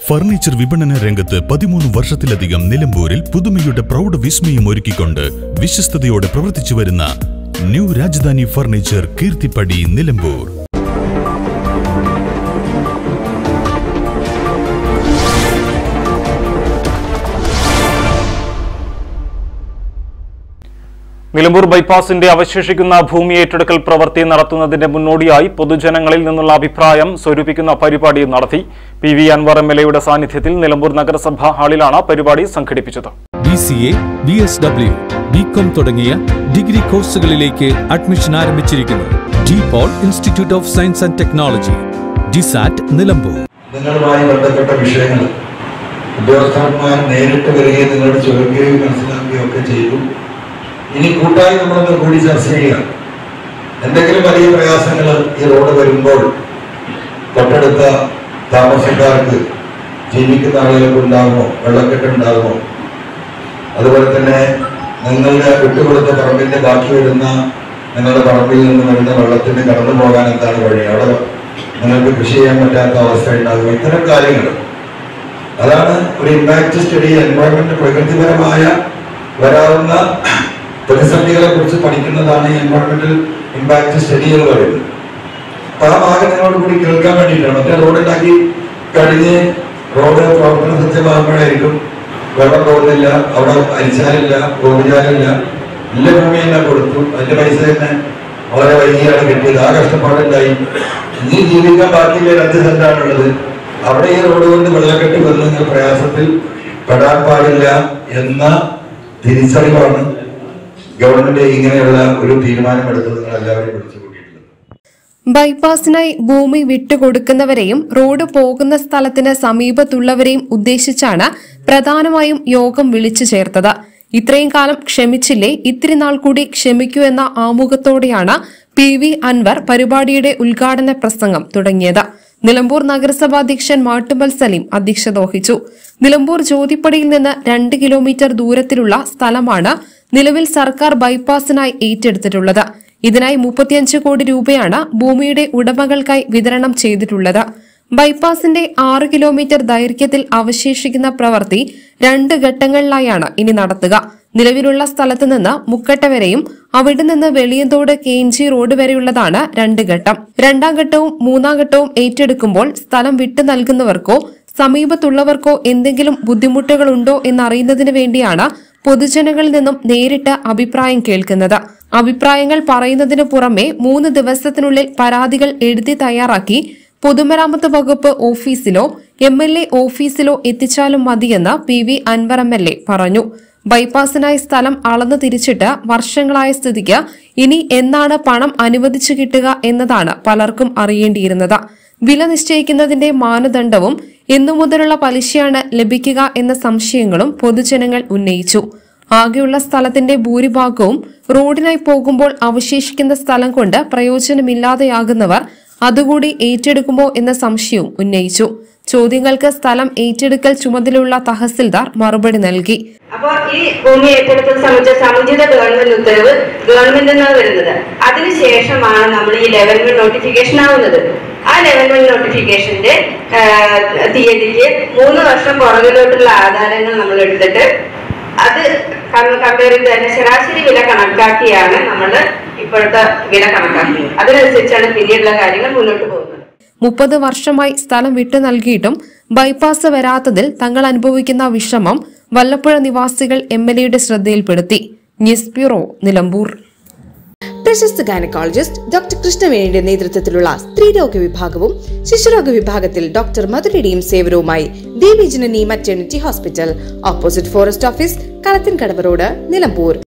furniture വിപണന രംഗത്ത് പതിമൂന്ന് വർഷത്തിലധികം നിലമ്പൂരിൽ പുതുമയുടെ പ്രൗഢ വിസ്മയം ഒരുക്കിക്കൊണ്ട് വിശ്വസ്തയോടെ പ്രവർത്തിച്ചു വരുന്ന ന്യൂ രാജധാനി ഫർണിച്ചർ കീർത്തിപ്പടി നിലമ്പൂർ നിലമ്പൂർ ബൈപ്പാസിന്റെ അവശേഷിക്കുന്ന ഭൂമി ഏറ്റെടുക്കൽ പ്രവൃത്തി നടത്തുന്നതിന്റെ മുന്നോടിയായി പൊതുജനങ്ങളിൽ നിന്നുള്ള അഭിപ്രായം സ്വരൂപിക്കുന്ന പരിപാടി നടത്തി P V Anvar M L എയുടെ സാന്നിധ്യത്തിൽ നിലമ്പൂർ നഗരസഭാ ഹാളിലാണ് പരിപാടി സംഘടിപ്പിച്ചത് B C A B S W B com തുടങ്ങിയ ഡിഗ്രി കോഴ്സുകളിലേക്ക് അഡ്മിഷൻ ആരംഭിച്ചിരിക്കുന്നു De Paul institute of science and technology DiSAT Nilambur നിങ്ങളുമായി ബന്ധപ്പെട്ട വിഷയങ്ങൾ ഉദ്യോഗസ്ഥന്മാർ നേരിട്ട് വരികയും നിങ്ങളോട് ചോദിക്കുകയും മനസ്സിലാക്കുകയും ഒക്കെ ചെയ്തു ഇനി കൂട്ടായി നമ്മളൊന്ന് കൂടി ചർച്ച ചെയ്യുക എന്തെങ്കിലും വലിയ പ്രയാസങ്ങൾ ഈ റോഡ് വരുമ്പോൾ തൊട്ടടുത്ത താമസക്കാർക്ക് ജീവിക്കുന്ന ആളുകൾക്ക് ഉണ്ടാകുമോ വെള്ളക്കെട്ട് ഉണ്ടാകുമോ അതുപോലെ തന്നെ നിങ്ങളുടെ വിട്ടുകൊടുത്ത പറമ്പിന്റെ ബാക്കി വരുന്ന നിങ്ങളുടെ പറമ്പിൽ നിന്ന് വരുന്ന വെള്ളത്തിന് കടന്നു പോകാൻ എന്താണ് വഴി അവിടെ നിങ്ങൾക്ക് കൃഷി ചെയ്യാൻ പറ്റാത്ത അവസ്ഥ ഉണ്ടാകും ഇത്തരം കാര്യങ്ങൾ അതാണ് ഒരു ഇമ്പാക്ട് സ്റ്റഡി എൻവയോൺമെന്റ് പ്രകൃതിപരമായ വരാവുന്ന പ്രതിസന്ധികളെ കുറിച്ച് പഠിക്കുന്നതാണ് ഈ എൻവയോൺമെന്റൽ ഇമ്പാക്ട് സ്റ്റഡി എന്ന് പറയുന്നത് അപ്പൊ ആ ഭാഗം നിങ്ങളോട് കൂടി കേൾക്കാൻ വേണ്ടിയിട്ടാണ് മറ്റേ റോഡ് ഉണ്ടാക്കി കഴിഞ്ഞ് റോഡ് പ്രവർത്തന സജ്ജമാകുമ്പോഴായിരിക്കും വെള്ളം പോകുന്നില്ല അവിടെ അരിച്ചാലില്ല ഗോപിചാലില്ല എല്ലാ ഭൂമിയെല്ലാം കൊടുത്തു അതിന്റെ പൈസ തന്നെ വളരെ വൈകിയാണ് കിട്ടിയത് ആ കഷ്ടപ്പാടുണ്ടായി ഇനി ജീവിക്കാൻ ബാക്കിയില്ല രണ്ട് സെന്റാണുള്ളത് അവിടെ ഈ റോഡ് കൊണ്ട് വെള്ളക്കെട്ട് വന്ന് നിങ്ങൾ പ്രയാസത്തിൽ പെടാൻ പാടില്ല എന്ന തിരിച്ചറിവാണ് ഗവൺമെന്റ് ഇങ്ങനെയുള്ള ഒരു തീരുമാനമെടുത്തത് നിങ്ങൾ എല്ലാവരും വിളിച്ചു കൂട്ടിയിട്ടുള്ളത് ബൈപ്പാസിനായി ഭൂമി വിട്ടുകൊടുക്കുന്നവരെയും റോഡ് പോകുന്ന സ്ഥലത്തിന് സമീപത്തുള്ളവരെയും ഉദ്ദേശിച്ചാണ് പ്രധാനമായും യോഗം വിളിച്ചു ചേർത്തത് ഇത്രയും കാലം ക്ഷമിച്ചില്ലേ ഇത്തിരി നാൾ കൂടി ക്ഷമിക്കൂ എന്ന ആമുഖത്തോടെയാണ് പി വി അൻവർ പരിപാടിയുടെ ഉദ്ഘാടന പ്രസംഗം തുടങ്ങിയത് നിലമ്പൂർ നഗരസഭാ അധ്യക്ഷൻ മാട്ടുമ്പൽ സലീം അധ്യക്ഷത വഹിച്ചു നിലമ്പൂർ ജ്യോതിപ്പടിയിൽ നിന്ന് രണ്ട് കിലോമീറ്റർ ദൂരത്തിലുള്ള സ്ഥലമാണ് നിലവിൽ സർക്കാർ ബൈപ്പാസിനായി ഏറ്റെടുത്തിട്ടുള്ളത് ഇതിനായി മുപ്പത്തിയഞ്ച് കോടി രൂപയാണ് ഭൂമിയുടെ ഉടമകൾക്കായി വിതരണം ചെയ്തിട്ടുള്ളത് ബൈപ്പാസിന്റെ ആറ് കിലോമീറ്റർ ദൈർഘ്യത്തിൽ അവശേഷിക്കുന്ന പ്രവൃത്തി രണ്ട് ഘട്ടങ്ങളിലായാണ് ഇനി നടത്തുക നിലവിലുള്ള സ്ഥലത്ത് നിന്ന് മുക്കട്ട വരെയും അവിടെ നിന്ന് വെളിയന്തോട് കേഞ്ചി റോഡ് വരെയുള്ളതാണ് രണ്ട് ഘട്ടം രണ്ടാം ഘട്ടവും മൂന്നാം ഘട്ടവും ഏറ്റെടുക്കുമ്പോൾ സ്ഥലം വിട്ടു നൽകുന്നവർക്കോ സമീപത്തുള്ളവർക്കോ എന്തെങ്കിലും ബുദ്ധിമുട്ടുകളുണ്ടോ എന്നറിയുന്നതിന് വേണ്ടിയാണ് പൊതുജനങ്ങളിൽ നിന്നും നേരിട്ട് അഭിപ്രായം കേൾക്കുന്നത് അഭിപ്രായങ്ങൾ പറയുന്നതിനു പുറമെ മൂന്ന് ദിവസത്തിനുള്ളിൽ പരാതികൾ എഴുതി തയ്യാറാക്കി പൊതുമരാമത്ത് വകുപ്പ് ഓഫീസിലോ എം എൽ എ ഓഫീസിലോ എത്തിച്ചാലും മതിയെന്ന് P V Anvar M L A പറഞ്ഞു ബൈപ്പാസിനായി സ്ഥലം അളന്നു തിരിച്ചിട്ട് വർഷങ്ങളായ സ്ഥിതിക്ക് ഇനി എന്നാണ് പണം അനുവദിച്ചു കിട്ടുക എന്നതാണ് പലർക്കും അറിയേണ്ടിയിരുന്നത് വില നിശ്ചയിക്കുന്നതിന്റെ മാനദണ്ഡവും എന്നു മുതലുള്ള പലിശയാണ് ലഭിക്കുക എന്ന സംശയങ്ങളും പൊതുജനങ്ങൾ ഉന്നയിച്ചു ആകെയുള്ള സ്ഥലത്തിന്റെ ഭൂരിഭാഗവും റോഡിനായി പോകുമ്പോൾ അവശേഷിക്കുന്ന സ്ഥലം കൊണ്ട് പ്രയോജനമില്ലാതെയാകുന്നവർ അതുകൂടി ഏറ്റെടുക്കുമോ എന്ന സംശയവും ഉന്നയിച്ചു ചോദ്യങ്ങൾക്ക് സ്ഥലം ഏറ്റെടുക്കൽ ചുമതലയുള്ള തഹസിൽദാർ മറുപടി നൽകി അപ്പൊ ഈ ഭൂമി ഏറ്റെടുത്തത് സംബന്ധിച്ച സമുചിത ഗവൺമെന്റ് ഉത്തരവ് ഗവൺമെന്റിൽ നിന്നാണ് വരുന്നത് അതിനുശേഷമാണ് നമ്മൾ ഈ ലെവൽ വൺ നോട്ടിഫിക്കേഷൻ ആവുന്നത് ആ ലെവൽ വൺ നോട്ടിഫിക്കേഷന്റെ തീയതിക്ക് മൂന്ന് വർഷം പുറകിലോട്ടുള്ള ആധാരങ്ങൾ നമ്മൾ എടുത്തിട്ട് അത് കമ്പയർ ചെയ്ത് തന്നെ ശരാശരി വില കണക്കാക്കിയാണ് നമ്മൾ ഇപ്പോഴത്തെ വില കണക്കാക്കുന്നത് അതിനനുസരിച്ചാണ് പിന്നീടുള്ള കാര്യങ്ങൾ മുന്നോട്ട് പോകുന്നത് മുപ്പത് വർഷമായി സ്ഥലം വിട്ടു നൽകിയിട്ടും ബൈപ്പാസ് വരാത്തതിൽ തങ്ങൾ അനുഭവിക്കുന്ന വിഷമം വല്ലപ്പുഴ നിവാസികൾ എം എൽ എയുടെ ശ്രദ്ധയിൽപ്പെടുത്തി ന്യൂസ് ബ്യൂറോ നിലമ്പൂർ പ്രശസ്ത ഗൈനക്കോളജിസ്റ്റ് ഡോക്ടർ കൃഷ്ണവേണിയുടെ നേതൃത്വത്തിലുള്ള സ്ത്രീരോഗ വിഭാഗവും ശിശുരോഗ വിഭാഗത്തിൽ ഡോക്ടർ മധുരയുടെയും സേവനവുമായി Devi Janani maternity hospital opposite forest office Kalathinkadavu road Nilambur